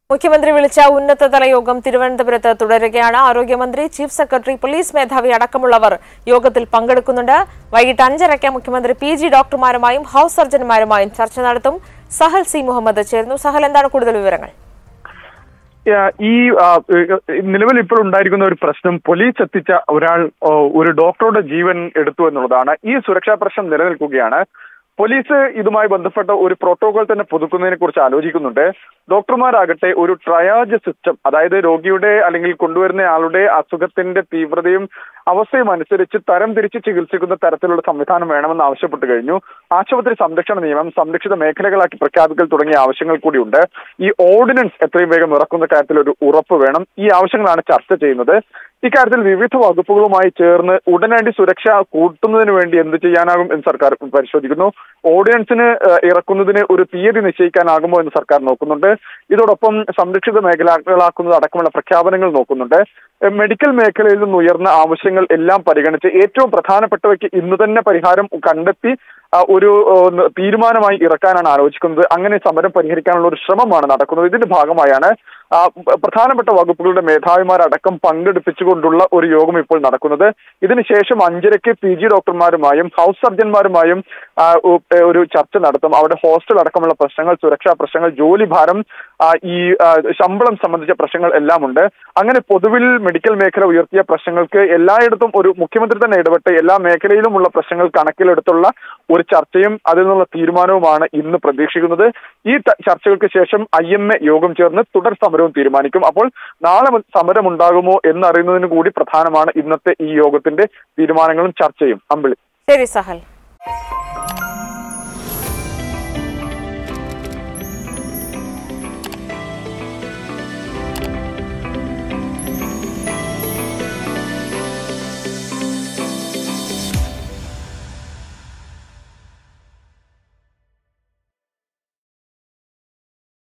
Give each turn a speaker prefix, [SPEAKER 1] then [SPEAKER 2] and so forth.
[SPEAKER 1] മുഖ്യമന്ത്രി വിളിച്ച ഉന്നതതല യോഗം തിരുവനന്തപുരത്ത് തുടരുകയാണ് ആരോഗ്യമന്ത്രി ചീഫ് സെക്രട്ടറി പോലീസ് മേധാവി അടക്കമുള്ളവർ യോഗത്തിൽ പങ്കെടുക്കുന്നുണ്ട് വൈകിട്ട് അഞ്ചരയ്ക്ക് മുഖ്യമന്ത്രി പി ജി ഡോക്ടർമാരുമായും ഹൌസ് സർജൻമാരുമായും ചർച്ച നടത്തും സഹൽ സി മുഹമ്മദ് ചേർന്നു സഹൽ എന്താണ് കൂടുതൽ വിവരങ്ങൾ
[SPEAKER 2] ആ, ഈ ആ, ഏ, നിലവിൽ ഇപ്പോൾ ഉണ്ടായിരിക്കുന്ന ഒരു പ്രശ്നം പോലീസ് എത്തിച്ച ഒരാൾ ഓ, ഒരു ഡോക്ടറുടെ ജീവൻ എടുത്തു എന്നുള്ളതാണ് ഈ സുരക്ഷാ പ്രശ്നം നിലനിൽക്കുകയാണ് പോലീസ് ഇതുമായി ബന്ധപ്പെട്ട ഒരു പ്രോട്ടോകോൾ തന്നെ പുതുക്കുന്നതിനെ കുറിച്ച് ആലോചിക്കുന്നുണ്ട് ഡോക്ടർമാരാകട്ടെ ഒരു ട്രയാജ് സിസ്റ്റം അതായത് രോഗിയുടെ അല്ലെങ്കിൽ കൊണ്ടുവരുന്ന ആളുടെ അസുഖത്തിന്റെ തീവ്രതയും അവസ്ഥയും അനുസരിച്ച് തരം തിരിച്ച് ചികിത്സിക്കുന്ന തരത്തിലുള്ള സംവിധാനം വേണമെന്ന് ആവശ്യപ്പെട്ടു കഴിഞ്ഞു ആശുപത്രി സംരക്ഷണ നിയമം സംരക്ഷിത മേഖലകളാക്കി പ്രഖ്യാപിക്കൽ തുടങ്ങിയ ആവശ്യങ്ങൾ കൂടിയുണ്ട് ഈ ഓർഡിനൻസ് എത്രയും വേഗം ഇറക്കുന്ന കാര്യത്തിൽ ഒരു ഉറപ്പ് വേണം ഈ ആവശ്യങ്ങളാണ് ചർച്ച ചെയ്യുന്നത് ഇക്കാര്യത്തിൽ വിവിധ വകുപ്പുകളുമായി ചേർന്ന് ഉടനടി സുരക്ഷ കൂട്ടുന്നതിന് വേണ്ടി എന്ത് ചെയ്യാനാകും എന്ന് സർക്കാർ പരിശോധിക്കുന്നു ഓർഡിനൻസിന് ഏഹ്, ഇറക്കുന്നതിന് ഒരു തീയതി നിശ്ചയിക്കാനാകുമോ എന്ന് സർക്കാർ നോക്കുന്നുണ്ട് ഇതോടൊപ്പം സംരക്ഷിത മേഖലകളാക്കുന്നത് അടക്കമുള്ള പ്രഖ്യാപനങ്ങൾ നോക്കുന്നുണ്ട് ഏഹ്, മെഡിക്കൽ മേഖലയിൽ നിന്ന് ഉയർന്ന ആവശ്യങ്ങൾ എല്ലാം പരിഗണിച്ച് ഏറ്റവും പ്രധാനപ്പെട്ടവയ്ക്ക് ഇന്ന് തന്നെ പരിഹാരം കണ്ടെത്തി ആ, ഒരു ഏഹ്, തീരുമാനമായി ഇറക്കാനാണ് ആലോചിക്കുന്നത് അങ്ങനെ സമരം പരിഹരിക്കാനുള്ള ഒരു ശ്രമമാണ് നടക്കുന്നത് ഇതിന്റെ ഭാഗമായാണ് ആ, പ്രധാനപ്പെട്ട വകുപ്പുകളുടെ മേധാവിമാരടക്കം പങ്കെടുപ്പിച്ചുകൊണ്ടുള്ള ഒരു യോഗം ഇപ്പോൾ നടക്കുന്നത് ഇതിനുശേഷം അഞ്ചരയ്ക്ക് പി ജി ഡോക്ടർമാരുമായും ഹൗസ് സർജന്മാരുമായും ആ, ഉ- ഏ, ഒരു ചർച്ച നടത്തും അവിടെ ഹോസ്റ്റൽ അടക്കമുള്ള പ്രശ്നങ്ങൾ സുരക്ഷാ പ്രശ്നങ്ങൾ ജോലി ഭാരം ആ, ഈ ആ, ശമ്പളം സംബന്ധിച്ച പ്രശ്നങ്ങൾ എല്ലാം ഉണ്ട് അങ്ങനെ പൊതുവിൽ മെഡിക്കൽ മേഖല ഉയർത്തിയ പ്രശ്നങ്ങൾക്ക് എല്ലായിടത്തും ഒരു മുഖ്യമന്ത്രി തന്നെ ഇടപെട്ട് എല്ലാ മേഖലയിലുമുള്ള പ്രശ്നങ്ങൾ കണക്കിലെടുത്തുള്ള ഒരു ചർച്ചയും അതിൽ നിന്നുള്ള തീരുമാനവുമാണ് ഇന്ന് പ്രതീക്ഷിക്കുന്നത് ഈ ത- ചർച്ചകൾക്ക് ശേഷം ഐ എം എ യോഗം ചേർന്ന് തുടർ സമരവും തീരുമാനിക്കും അപ്പോൾ നാളെ മു- സമരം ഉണ്ടാകുമോ എന്നറിയുന്നതിന് കൂടി പ്രധാനമാണ് ഇന്നത്തെ ഈ യോഗത്തിന്റെ തീരുമാനങ്ങളും ചർച്ചയും അമ്പിളി
[SPEAKER 1] ശരി സഹൽ